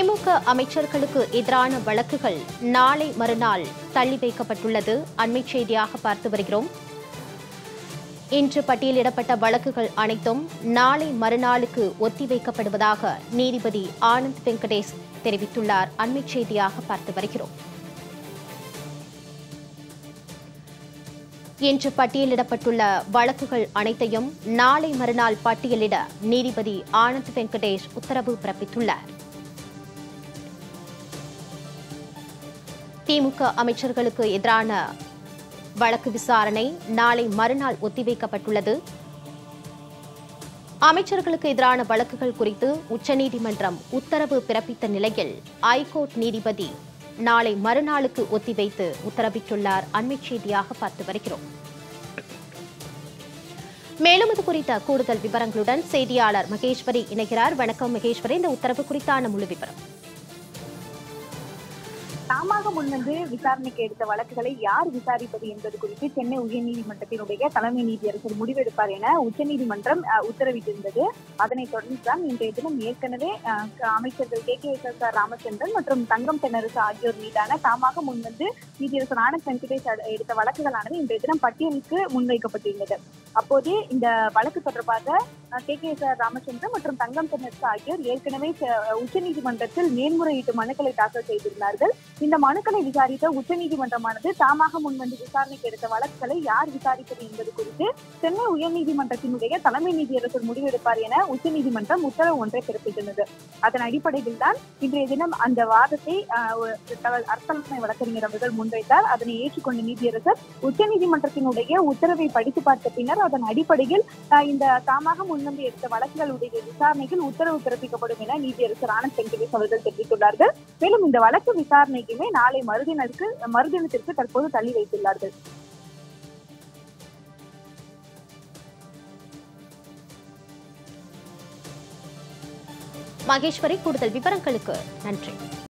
திமுக அமைச்சர்களுக்கு எதிரான வழக்குகள் நாளை மறுநாள் தள்ளி வைக்கப்பட்டுள்ளது அண்மை செய்தியாக பார்த்து வருகிறோம் இன்று பட்டியலிடப்பட்ட வழக்குகள் அனைத்தும் நாளை மறுநாளுக்கு ஒத்திவைக்கப்படுவதாக நீதிபதி ஆனந்த் வெங்கடேஷ் தெரிவித்துள்ளார் அண்மை செய்தியாக பார்த்து வருகிறோம் இன்று பட்டியலிடப்பட்டுள்ள வழக்குகள் அனைத்தையும் நாளை மறுநாள் பட்டியலிட நீதிபதி ஆனந்த் வெங்கடேஷ் உத்தரவு பிறப்பித்துள்ளார் திமுக அமைச்சர்களுக்கு எதிரான வழக்கு விசாரணை நாளை மறுநாள் ஒத்திவைக்கப்பட்டுள்ளது அமைச்சர்களுக்கு எதிரான வழக்குகள் குறித்து உச்சநீதிமன்றம் உத்தரவு பிறப்பித்த நிலையில் ஐகோர்ட் நீதிபதி நாளை மறுநாளுக்கு ஒத்திவைத்து உத்தரவிட்டுள்ளார் அண்மை செய்தியாக பார்த்து வருகிறோம் மேலும் இது குறித்த கூடுதல் விவரங்களுடன் செய்தியாளர் மகேஸ்வரி இணைகிறார் வணக்கம் மகேஸ்வரி இந்த உத்தரவு குறித்தான முழு விவரம் தாமாக முன்வந்து விசாரணைக்கு எடுத்த வழக்குகளை யார் விசாரிப்பது என்பது குறித்து சென்னை உயர்நீதிமன்றத்தினுடைய தலைமை நீதியரசர் முடிவெடுப்பார் என உச்சநீதிமன்றம் அஹ், உத்தரவிட்டிருந்தது அதனைத் தொடர்ந்துதான் இன்றைய தினம் ஏற்கனவே அஹ், க- அமைச்சர்கள் K K S S R Ramachandran மற்றும் தங்கம் தென்னரசு ஆகியோர் மீதான தாமாக முன்வந்து நீதியரசர் ஆனந்த் வெங்கடேஷ் அட- எடுத்த வழக்குகளானது இன்றைய தினம் பட்டியலுக்கு முன்வைக்கப்பட்டிருந்தது அப்போதே இந்த வழக்கு தொடர்பாக K K S R Ramachandran மற்றும் தங்கம் தென்னரசு ஆகியோர் ஏற்கனவே ச- உச்சநீதிமன்றத்தில் மேன்முறையீட்டு மனுக்களை தாக்கல் செய்திருந்தார்கள் இந்த மனுக்களை விசாரித்த உச்சநீதிமன்றமானது தாமாக முன்வந்து விசாரணைக்கு எடுத்த வழக்குகளை யார் விசாரிப்பது என்பது குறித்து சென்னை உயர்நீதிமன்றத்தினுடைய தலைமை நீதியரசர் முடிவெடுப்பார் என உச்சநீதிமன்றம் உத்தரவு ஒன்றை பிறப்பித்திருந்தது அதன் அடிப்படையில் தான் இன்றைய தினம் அந்த வாதத்தை ஆஹ், ஒரு தவ- அரசமை வழக்கறிஞர் அவர்கள் முன்வைத்தார் அதனை ஏற்றுக்கொண்ட நீதியரசர் உச்சநீதிமன்றத்தினுடைய உத்தரவை படித்து பார்த்த பின்னர் அதன் அடிப்படையில் ஆஹ், இந்த தாமாக முன்வந்து எடுத்த வழக்குகளுடைய விசாரணையில் உத்தரவு பிறப்பிக்கப்படும் என நீதியரசர் ஆனந்த் வெங்கடேஷ் அவர்கள் தெரிவித்துள்ளார்கள் மேலும் இந்த வழக்கு விசாரணைக்குமே நாளை மறுதினருக்கு மறுதினத்திற்கு தற்போது தள்ளி வைத்துள்ளார்கள் மகேஸ்வரி கூடுதல் விவரங்களுக்கு நன்றி